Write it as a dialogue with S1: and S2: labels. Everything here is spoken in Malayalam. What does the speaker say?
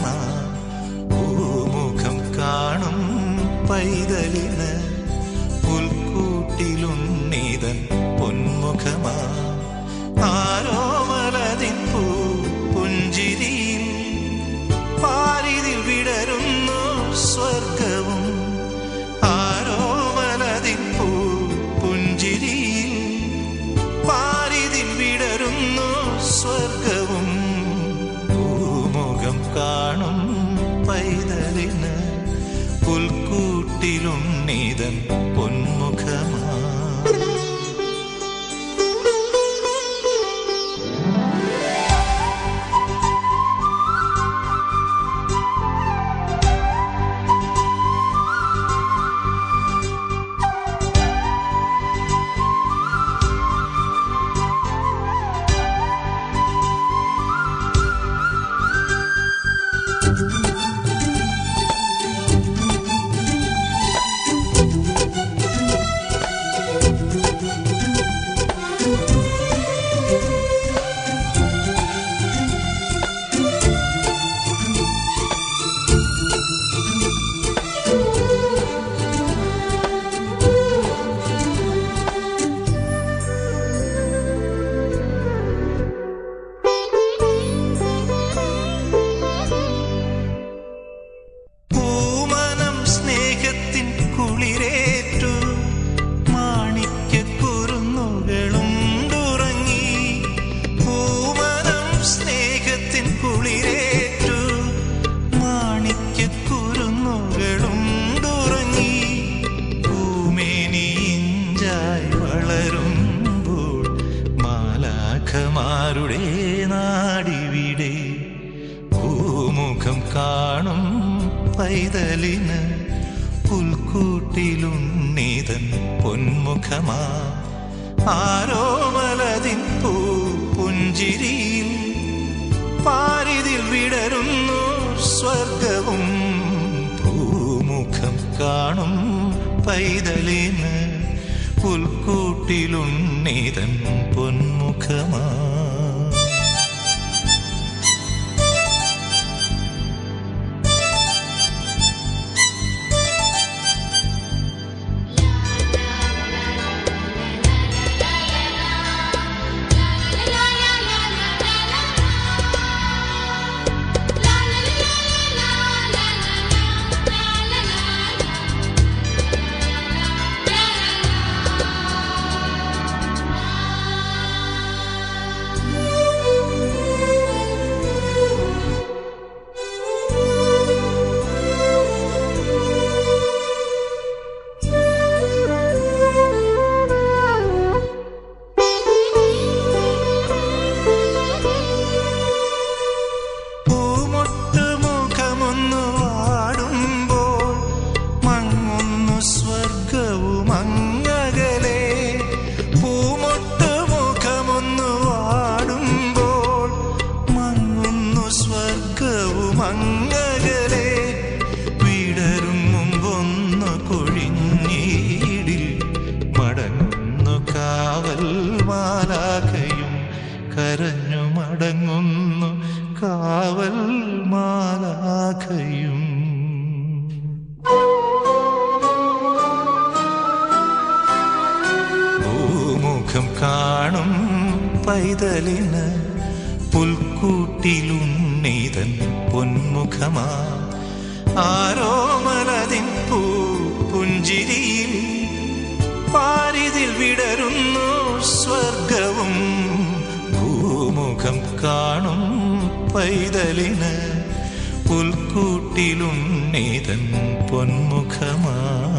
S1: പൊന്മുഖമാ പൂമുഖം കാണും പൈതലിന് പുൽക്കൂട്ടിലുണ്ണീതൻ പൊന്മുഖമാ ആരോമലതിൻ പൂ പുഞ്ചിരിയിൽ പാരിതിൽ വിടരുന്നു സ്വർഗവും ആരോമലതിൻ പൂ പുഞ്ചിരിയിൽ പാരിതിൽ വിടരുന്നു സ്വർഗവും ഭൂമുഖം കാണും പൈതലിന് പുൽക്കൂട്ടിലുണ്ണീതൻ പൊന്മുഖമാ പൂമനം സ്നേഹത്തിൻ കുളിരേറ്റു മാണിക്യക്കുറുന്നുകളുണ്ടുറങ്ങി പൂമനം സ്നേഹത്തിൻ കുളിരേറ്റു മാണിക്യക്കുറുന്നുകളുണ്ടുറങ്ങി പൂമേനിയിഞ്ചായി വളരുമ്പോൾ മാലാഖമാരുടെ നാടിവിടെ ഭൂമുഖം കാണും പൈതലിന് പുൽക്കൂട്ടിലുണ്ണീതൻ പൊന്മുഖമാ ആരോമലതിൻ പൂ പുഞ്ചിരിയിൽ പാരിതിൽ വിടരുന്നു സ്വർഗവും ഭൂമുഖം കാണും പൈതലിന് പുൽക്കൂട്ടിലുണ്ണീതൻ പൊന്മുഖമാ പൂമൊട്ട് മുഖമൊന്നു വാടുമ്പോൾ മങ്ങുന്നു സ്വർഗവും അങ്ങകലെ പൂമൊട്ട് മുഖമൊന്നു വാടുമ്പോൾ മങ്ങുന്നു സ്വർഗവും അങ്ങകലെ വിടരും മുമ്പൊന്നു കൊഴിഞ്ഞീടിൽ മടങ്ങുന്നു കാവൽ മാലാഖയും കരഞ്ഞു മടങ്ങുന്നു കാവൽ മാലാഖയും ഭൂമുഖം കാണും പൈതലിന് പുൽക്കൂട്ടിലുണ്ണീതൻ പൊന്മുഖമാ ആരോമലതിൻ പൂ പുഞ്ചിരിയിൽ പാരിതിൽ വിടരുന്നു സ്വർഗവും ഭൂമുഖം കാണും പൈതലിന് പുൽക്കൂട്ടിലുണ്ണീതൻ പൊന്മുഖമാ